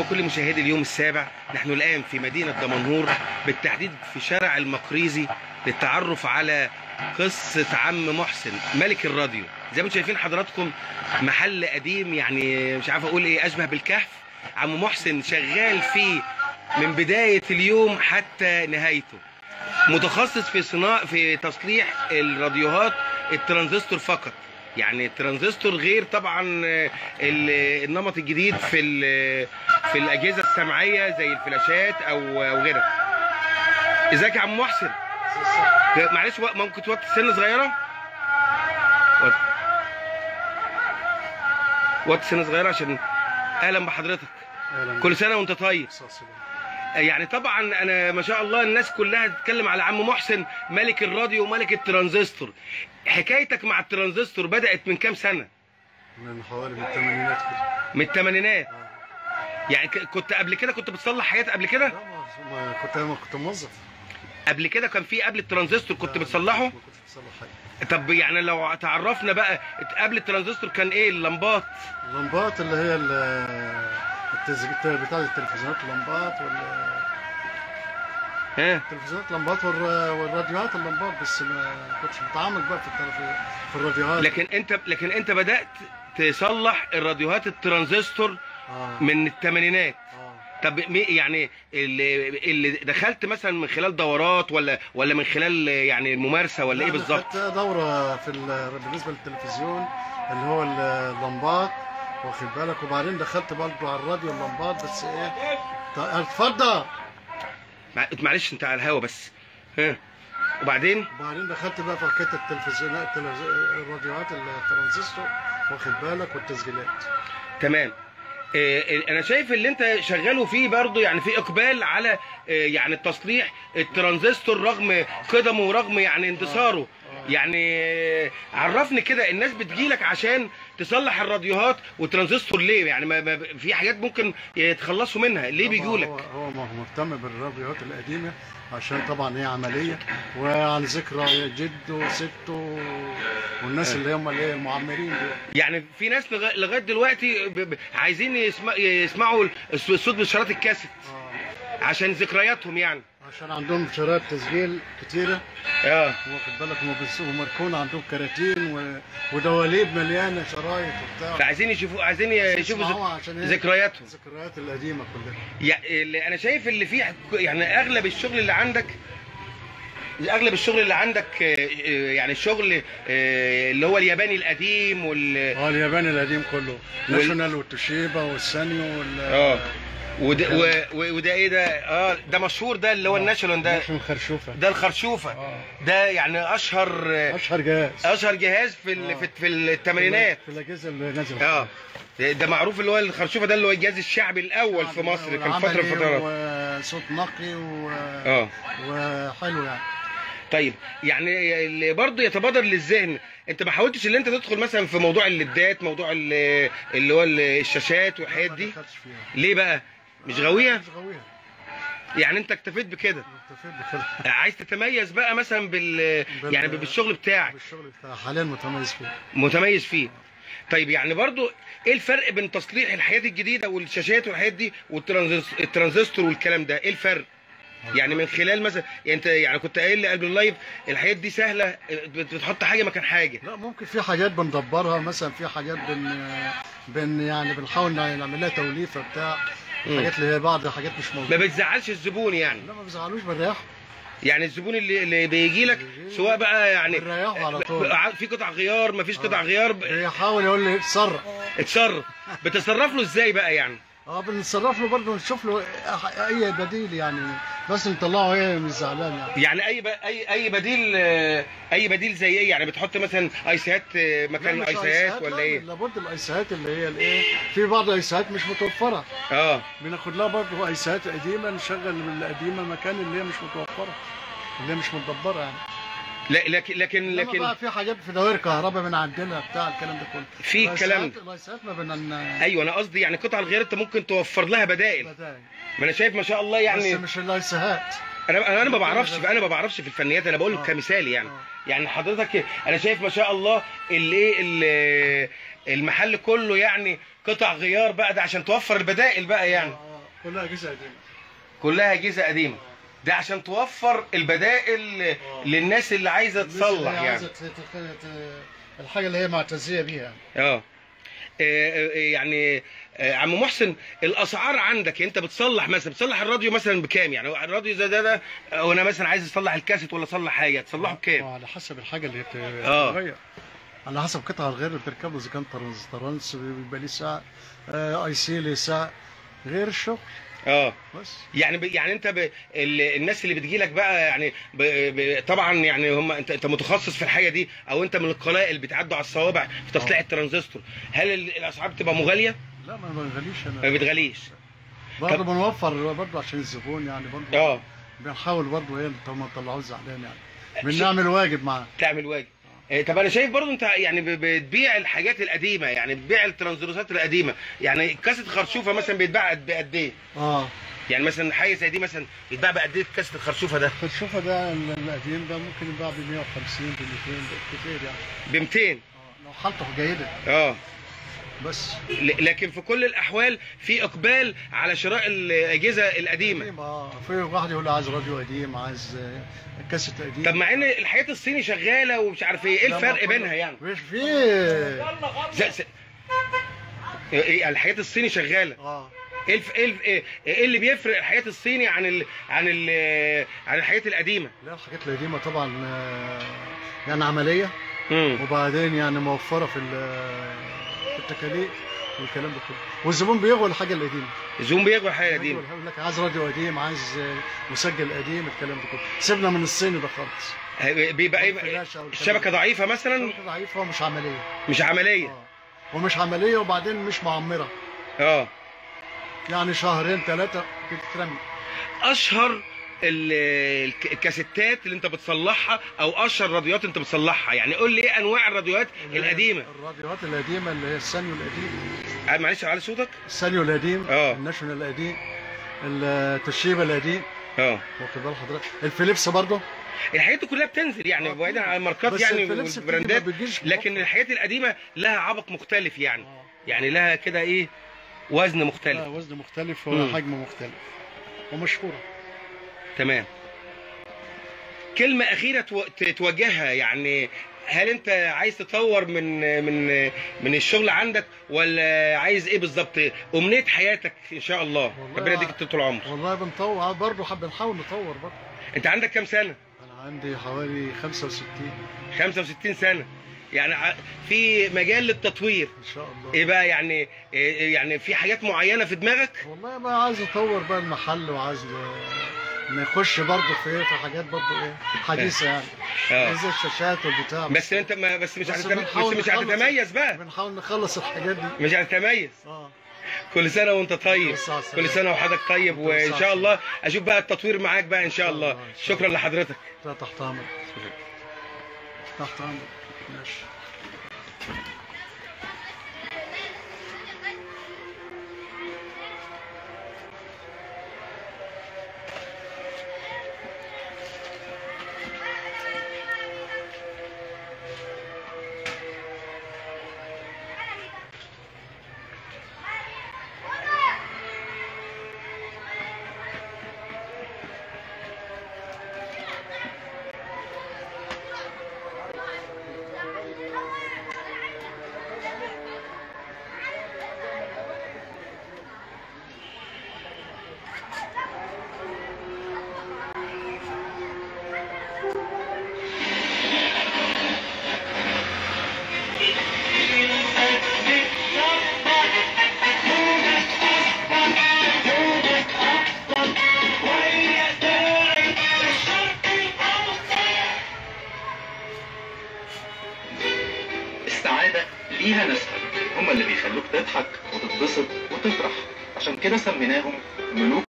بكل مشاهدي اليوم السابع نحن الآن في مدينة دمنهور بالتحديد في شارع المقريزي للتعرف على قصة عم محسن ملك الراديو زي ما انتم شايفين حضراتكم محل قديم يعني مش عارف اقول ايه اشبه بالكهف عم محسن شغال فيه من بداية اليوم حتى نهايته متخصص في صناعة في تصليح الراديوهات الترانزستور فقط يعني الترانزستور غير طبعا ال- النمط الجديد في ال- في الاجهزه السمعيه زي الفلاشات او او غيرها ازيك يا عم محسن معلش و- ممكن توطي سن صغيره وط- وطي سن صغيره عشان اهلا بحضرتك كل سنه وانت طيب يعني طبعا انا ما شاء الله الناس كلها تتكلم على عم محسن ملك الراديو وملك الترانزستور حكايتك مع الترانزستور بدات من كام سنه من حوالي من الثمانينات كده من الثمانينات يعني ك- كنت قبل كده كنت بتصلح حاجات قبل كده لا ما ما كنت ما كنت موظف قبل كده كان في قبل الترانزستور كنت بتصلحه ما كنتش بصلح حاجه طب يعني لو تعرفنا بقى قبل الترانزستور كان ايه اللمبات اللمبات اللي هي ال- التسجيل بتاع التلفزيونات اللمبات وال ها التلفزيونات اللمبات والر- والراديوهات اللمبات بس ما كنتش متعامل بقى في التلف... في الراديوهات لكن انت لكن انت بدات تصلح الراديوهات الترانزستور اه من الثمانينات اه طب مي- يعني اللي, اللي دخلت مثلا من خلال دورات ولا ولا من خلال يعني الممارسه ولا ايه لا، أنا بالظبط خدت دوره في ال... بالنسبه للتلفزيون اللي هو اللمبات واخد بالك وبعدين دخلت برضه على الراديو اللمبات بس ايه ط- اتفضل مع- معلش انت على الهوا بس ها وبعدين وبعدين دخلت بقى في حكايه التلفزيونات التلفز- الراديوهات الترانزستور واخد بالك والتسجيلات تمام آه، انا شايف اللي انت شغاله فيه برضه يعني في اقبال على آه، يعني التصليح الترانزستور رغم قدمه ورغم يعني انتصاره يعني آه، عرفني كده الناس بتجيلك عشان تصلح الراديوهات والترانزستور ليه يعني ما ما في حاجات ممكن يتخلصوا منها ليه طبعاً بيجوا هو لك هو ما هو مهتم بالراديوهات القديمه عشان طبعا هي عمليه وعن ذكرى جده وسته والناس اللي هم اللي هي المعمرين دول يعني في ناس لغا- لغايه دلوقتي ب- ب- عايزين يسمع يسمعوا الص- الصوت بشارات الكاسيت آه. عشان ذكرياتهم يعني عشان عندهم شرايط تسجيل كتيره اه واخد بالك هم بس- ومركون عندهم كراتين و... ودواليب مليانه شرايط وبتاع فعايزين يشوفوا عايزين يشوفوا يسمعوها ذك- عشان إيه؟ ذكرياتهم الذكريات القديمه كلها يعني اللي انا شايف اللي فيه يعني اغلب الشغل اللي عندك اغلب الشغل اللي عندك آه، آه، يعني الشغل آه، اللي هو الياباني القديم وال اه الياباني القديم كله وال- ناشونال والتوشيبا والسانيو وال اه وده, و- و- وده ايه ده اه ده مشهور ده اللي هو الناشونال ده ناشونال خرشوفه ده الخرشوفه اه ده يعني اشهر آه، اشهر جهاز اشهر جهاز في ال- آه. في في الثمانينات في الاجهزه اللي نازل اه ده معروف اللي هو الخرشوفه ده اللي هو الجهاز الشعبي الاول في مصر كان فتره والعملي فترات وصوت نقي و... اه وحلو يعني طيب يعني اللي برضه يتبادر للذهن انت ما حاولتش ان انت تدخل مثلا في موضوع الليدات موضوع ال- اللي هو ال- الشاشات والحاجات ما دي دخلتش فيها ليه بقى مش غاويه مش غاويها يعني انت اكتفيت بكده مكتفي بكده عايز تتميز بقى مثلا بال بال- يعني بالشغل بتاعك بالشغل بتاع حاليا متميز فيه متميز فيه طيب يعني برضو ايه الفرق بين تصليح الحاجات الجديده والشاشات والحاجات دي والترانزستور والكلام ده ايه الفرق يعني من خلال مثلا يعني انت يعني كنت قايل لي قبل اللايف الحاجات دي سهله بتحط حاجه مكان حاجه لا ممكن في حاجات بندبرها مثلا في حاجات بن بن يعني بنحاول نعمل لها توليفه بتاع مم. حاجات اللي هي بعض حاجات مش ما موجوده بتزعلش الزبون يعني لا ما بيزعلوش بنريحه يعني الزبون اللي, اللي بيجي لك بيجي- سواء بقى يعني بنريحه على طول ب- في قطع غيار ما فيش قطع غيار ب- بيحاول يقول لي اتصرف اتصرف بتصرف له ازاي بقى يعني اه بنتصرف له برضه نشوف له اي بديل يعني بس نطلعه هي مش زعلان يعني يعني اي ب... اي اي بديل آه، اي بديل زي ايه يعني بتحط مثلا ايسات آه، مكان لا، مش ايسات أيسات، ولا لا، ايه لابد الايسات اللي هي الايه في بعض الايسات مش متوفره اه بناخد لها برضه ايسات قديمه نشغل من القديمه مكان اللي هي مش متوفره اللي هي مش متدبره يعني لا لكن لكن لكن لكن بقى في حاجات في دوائر كهرباء من عندنا بتاع الكلام ده كله في الكلام الأيسات- الايسات ما بينا ايوه انا قصدي يعني قطع الغيار انت ممكن توفر لها بدائل بدايل ما انا شايف ما شاء الله بس يعني مش الايسات انا انا انا ما بعرفش انا ما بعرفش في الفنيات انا بقول آه. كمثال يعني آه. يعني حضرتك انا شايف ما شاء الله اللي ايه اللي- المحل كله يعني قطع غيار بقى ده عشان توفر البدائل بقى يعني آه. كلها اجهزه قديمه كلها اجهزه قديمه ده عشان توفر البدائل آه. للناس اللي عايزه الناس اللي تصلح هي يعني عايزة ت- ت- ت- الحاجه اللي هي معتزيه بيها يعني. اه آه، آه، يعني آه، عم محسن الاسعار عندك انت بتصلح مثلا بتصلح الراديو مثلا بكام يعني الراديو زي ده ده آه، وانا مثلا عايز اصلح الكاسيت ولا اصلح حاجه تصلحه بكام وعلى حسب الحاجه اللي بت- آه. بتتغير على حسب قطع الغير اللي بتركبه اذا كان ترانس ترانس بيبقى ليه ساعه آه، اي سي ليه ساعه غير الشغل اه بس يعني ب... يعني انت ب... ال... الناس اللي بتجي لك بقى يعني ب... ب... طبعا يعني هم انت انت متخصص في الحاجه دي او انت من القلائل بتعدوا على الصوابع في تصليح آه. الترانزستور هل ال- الاسعار بتبقى مغاليه لا ما بنغليش ما انا بتغليش برضه طب- بنوفر برضه عشان الزبون يعني برضه اه بنحاول برضه ايه طب ما نطلعوش زعلان يعني بنعمل واجب معاه تعمل واجب آه، طب انا شايف برضو انت يعني ب- بتبيع الحاجات القديمه يعني بتبيع الترانزستورات القديمه يعني كاسه خرشوفه مثلا بيتباع قد بقد ايه اه يعني مثلا حاجه زي دي مثلا بيتباع بقد ايه كاسه الخرشوفه ده الشوفه ده ال- القديم ده ممكن يتباع ب 150 ب 200 ده كتير يعني ب 200 آه، لو حالته جيده اه بس ل- لكن في كل الاحوال في اقبال على شراء الاجهزه القديمه قديم اه في واحد يقول لي عايز راديو قديم عايز آه، كاسيت قديم طب مع ان الحاجات الصيني شغاله ومش عارف ايه ايه لا، ما الفرق كله- بينها يعني مش في زي زي- إيه الحاجات الصيني شغاله اه ايه الف... ايه الف... ايه إيه اللي بيفرق الحياه الصيني عن ال... عن ال... عن الحياه القديمه لا الحاجات القديمه طبعا آه، يعني عمليه امم وبعدين يعني موفره في ال- في التكاليف والكلام ده كله والزبون بيغوى الحاجه القديمه زوم بياخد الحياه القديمه يقول لك عايز راديو قديم عايز آه، مسجل قديم الكلام ده كله سيبنا من الصيني ده خالص بيبقى ايه والفلاشة والكلام الشبكه ده. ضعيفه مثلا الشبكة ضعيفه ومش عمليه مش عمليه آه. ومش عمليه وبعدين مش معمره اه يعني شهرين ثلاثه تترمي اشهر ال- الك- الكاسيتات اللي انت بتصلحها او اشهر راديوات انت بتصلحها يعني قول لي ايه انواع الراديوات القديمه الراديوات القديمه اللي هي السانيو القديم آه، معلش على صوتك السانيو القديم آه. الناشونال القديم التوشيبا القديم اه واخد بال حضرتك الفيليبس برضه الحاجات دي كلها بتنزل يعني آه، بعيدا عن الماركات بس يعني الفيليبس بتيجي والبراندات ما بتجيش لكن موفر. الحاجات القديمه لها عبق مختلف يعني آه. يعني لها كده ايه وزن لا مختلف وزن مختلف مم. وحجم مختلف ومشهوره تمام كلمة أخيرة تو- ت- توجهها يعني هل أنت عايز تطور من من من الشغل عندك ولا عايز إيه بالظبط؟ أمنية حياتك إن شاء الله والله ربنا يديك طول العمر. والله بنطور برضه حب نحاول نطور برضه أنت عندك كام سنة؟ انا عندي حوالي 65 65 سنة. يعني ع- في مجال للتطوير. ان شاء الله إيه بقى يعني إيه يعني في حاجات معينة في دماغك؟ والله بقى عايز اطور بقى المحل وعايز ن- نخش برضه في ايه في حاجات برضه ايه حديثه يعني آه. زي الشاشات والبتاع بس أنت ما بس مش بس هتتم... بنحاول بس مش نخلص- هتتميز بقى بنحاول نخلص الحاجات دي مش هتتميز اه كل سنة وانت طيب بالصحة والسلامة. كل سنة وحضرتك طيب وانت وان بالصحة شاء الله اشوف بقى التطوير معاك بقى ان شاء الله الله، إن شاء شكرا الله. لحضرتك لا تحت امرك تحت امرك ماشي السعادة ليها ناسها هم اللي بيخلوك تضحك وتتبسط وتفرح عشان كده سميناهم ملوك